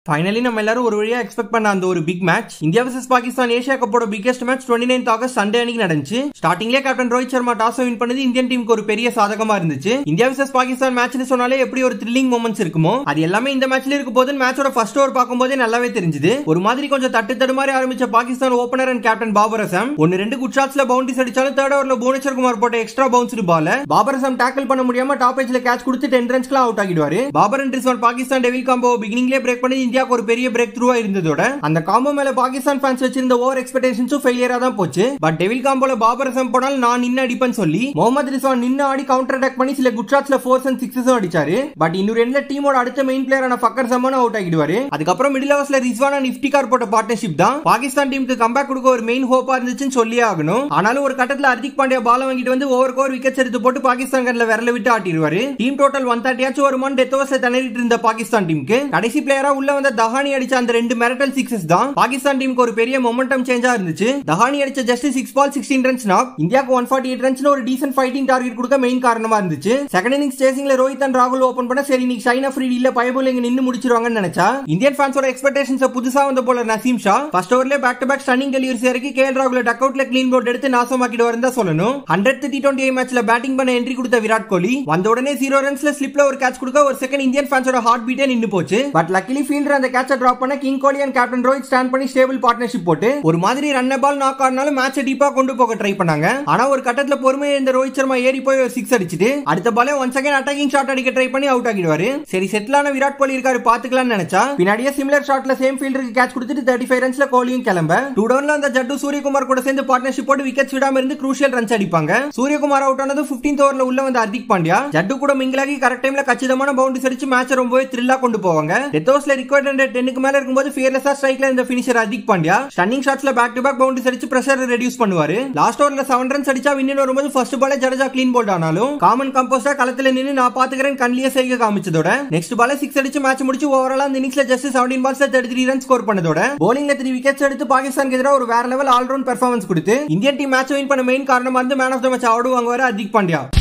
finally நம்ம எல்லாரும் ஒரு வழியா எக்ஸ்பெக்ட் பண்ண அந்த ஒரு big match India vs Pakistan Asia கப்போட biggest match twenty nine August Sunday அன்னைக்கு நடந்துச்சு ஸ்டார்டிங்லேயே captain Rohit Sharma toss win பண்ணது இந்தியன் டீமுக்கு ஒரு பெரிய சாதகமா இருந்துச்சு இந்தியா vs பாகிஸ்தான் மேட்ச்னு சொன்னாலே எப்படி ஒரு த்ரில்லிங் மூமெண்ட்ஸ் இருக்குமோ அது எல்லாமே இந்த மேட்ச்ல இருக்க போது மேட்சோட ஃபர்ஸ்ட் ஓவர் பார்க்கும்போதே நல்லாவே தெரிஞ்சுது ஒரு மாதிரி கொஞ்சம் தட்டு தடு மாதிரி ஆரம்பிச்ச Pakistan opener and captain Babar Azam ஒன்னு ரெண்டு குட் ஷாட்ஸ்ல பவுண்டரிஸ் அடிச்சாலும் தேர்ட் ஓவர்ல புவனேஸ்வர் குமார் போட்ட எக்ஸ்ட்ரா பவுன்ஸ்டு பால பாபர் அசாம் டேக்கிள் பண்ண முடியாம டாப் ஏஜ்ல கேட்ச் கொடுத்து டென் ரன்ஸ்க்குலாம் அவுட் ஆகிடுவாரு Babar and Rizwan Pakistan devil combo பிகினிங்லேயே பிரேக் பண்ணி இந்தியாவுக்கு ஒரு பெரிய பிரேக் த்ரூவா இருந்ததோட அந்த காம்போ மேல பாகிஸ்தான் ஃபேன்ஸ் வச்சிருந்த ஓவர் எக்ஸ்பெக்டேஷன்ஸும் ஃபெயிலியரா தான் போச்சு பட் டெவில் காம்போல பாபர் அசாம் போனால் நான் நின்னு அடிப்பேன்னு சொல்லி முகமது ரிஸ்வான் நின்னு ஆடி கவுண்டர் அட்டாக் பண்ணி சில குட் ஷாட்ஸ்ல ஃபோர்ஸ் அண்ட் சிக்ஸஸும் அடிச்சாரு பட் இன்னொரு எண்ட்ல டீமோட அடுத்த மெயின் பிளேயரான ஃபக்கர் சமான அவுட் ஆகிடுவாரு அதுக்கப்புறம் மிடில் ஓவர்ஸ்ல ரிஸ்வான் அண்ட் இஃப்டிகார் போட்ட பார்ட்னர்ஷிப் தான் பாகிஸ்தான் டீமுக்கு கம்பேக் கொடுக்க ஒரு மெயின் ஹோப்பா இருந்துச்சுன்னு சொல்லியே ஆகணும் ஆனாலும் ஒரு கட்டத்துல ஹர்திக் பாண்டியா பால வாங்கிட்டு வந்து ஓவர் கோர் விக்கெட்ஸ் எடுத்து போட்டு பாகிஸ்தான் கண்ணில் விரல விட்டு ஆட்டிடுவாரு டீம் டோட்டல் ஒன் தேர்ட்டியாச்சும் வருமான் டெத் ஓவர்ஸ்ல திணறிட்டு இருந்த பாகிஸ்தான் டீமுக்கு கடைசி பிளேயரா உள்ள வந்த தஹானி அடிச்ச அந்த ரெண்டு மெரட்டல் சிக்ஸஸ் தான் பாகிஸ்தான் டீமுக்கு ஒரு பெரிய மொமெண்டம் சேஞ்சா இருந்துச்சு தஹானி அடிச்ச just six ball sixteen runs knock இந்தியாவுக்கு ஒன் ஃபார்ட்டி எயிட் ரன்ஸ் ஒரு டீசன்ட் ஃபைட்டிங் டார்கெட் கொடுக்க மெயின் காரணமா இருந்துச்சு செகண்ட் இன்னிங்ஸ் சேசிங்ல ரோஹித் அண்ட் ராகுல் ஓபன் பண்ண சரி இன்னைக்கு ஷைனா ஃப்ரீ இல்ல பயபோல் இங்க நின்னு முடிச்சிருவாங்கன்னு நினைச்சா இந்தியன் ஃபேன்ஸோட எக்ஸ்பெக்டேஷன்ஸ் புதுசா வந்த போல நசீம் ஷா ஃபர்ஸ்ட் ஓவர்ல back to back stunning deliveries இறக்கி கேஎல் ராகுல டக் அவுட்ல கிளீன் போர்ட் எடுத்து நாசமாக்கிடுவாருன்னு தான் சொல்லணும் ஹண்ட்ரட் டி டுவெண்ட்டி மேட்ச்ல பேட்டிங் பண்ண என்ட்ரி கொடுத்த விராட் கோலி வந்த உடனே ஜீரோ ரன்ஸ்ல ஸ்லிப்ல ஒரு கேட்ச் கொடுக்க ஒரு செகண்ட் இந்தியன் ஃபேன்ஸோட ஹார்ட் பீட்டே நின்னு போச்சு பட் லக்கிலி ஃபீல்டர் அந்த கேட்சை டிராப் பண்ண king Kohli and captain Rohit stand பண்ணி ஸ்டேபிள் பார்ட்னர்ஷிப் போட்டு ஒரு மாதிரி ரன் பால் நாக் ஆடினாலும் மேட்சை டீப்பா கொண்டு போக ட்ரை பண்ணாங்க ஆனா ஒரு கட்டத்துல பொறுமையை இந்த ரோஹித் சர்மா ஏறி போய் ஒரு சிக்ஸ் அடிச்சிட்டு அடுத்த பாலே ஒன் செகண்ட் அட்டாக்கிங் ஷாட் அடிக்க ட்ரை பண்ணி அவுட் ஆகிடுவாரு சரி செட்டிலான விராட் கோலி இருக்காரு பாத்துக்கலாம்னு நினைச்சா பின்னாடியே சிமிலர் ஷாட்ல சேம் ஃபீல்டருக்கு கேட்ச் கொடுத்துட்டு தேர்ட்டி ஃபைவ் ரன்ஸ்ல கோலியும் கிளம்ப டூ டவுன்ல அந்த ஜட்டு சூரியகுமார் கூட சேர்ந்து பார்ட்னர்ஷிப் போட்டு விக்கெட்ஸ் விடாம இருந்து குரூஷியல் ரன்ஸ் அடிப்பாங்க சூரியகுமார் அவுட் ஆனது 15th ஓவர்ல உள்ள வந்த ஹர்திக் பாண்டியா ஜட்டு கூட மிங்கிலாகி கரெக்ட் டைம்ல கச்சிதமான பவுண்டரிஸ் அடிச்சு மேட்ச் ரொம்பவே த்ரில்லா கொண்டு போவாங்க டெத் ஓவர்ஸ்ல ரிக்வயர்ட் ஹண்ட்ரட் டென்னுக்கு மேல இருக்கும்போது ஃபியர்லெஸ்ஸா ஸ்ட்ரைக்ல இந்த பினிஷர் ஹர்திக் பாண்டியா ஸ்டன்னிங் ஷாட்ஸ்ல பேக் டு பேக் பவுண்டரிஸ் அடிச்சு பிரஷர் ரெடியூஸ் பண்ணுவாரு லாஸ்ட் ஓவர்ல செவன் ரன்ஸ் அடிச்சா வின்னு வரும்போது ஃபர்ஸ்ட் பாலே ஜடேஜா கிளீன் போல்ட் ஆனாலும் காமன் கம்போஸ்டா களத்துல நின்னு நான் பாத்துக்கிறேன் கண்ணிலேயே செய்ய காமிச்சதோட நெக்ஸ்ட் பால சிக்ஸ் அடிச்சு மேட்ச் முடிச்சு ஓவரால் அந்த இன்னிங்ஸ்ல ஜஸ்ட் செவன்டீன் பால்ஸ்ல தேர்ட்டி த்ரீ ரன் ஸ்கோர் பண்ணதோட போலிங்ல த்ரீ விக்கெட்ஸ் எடுத்து பாகிஸ்தானுக்கு எதிராக ஒரு வேற லெவல் ஆல்ரவுண்ட் பெர்ஃபார்மன்ஸ் கொடுத்து இந்தியன் டீம் மேட்ச் வின் பண்ண மெயின் காரணமா இருந்து man of the match award வாங்குவாரு ஹர்திக் பாண்டியா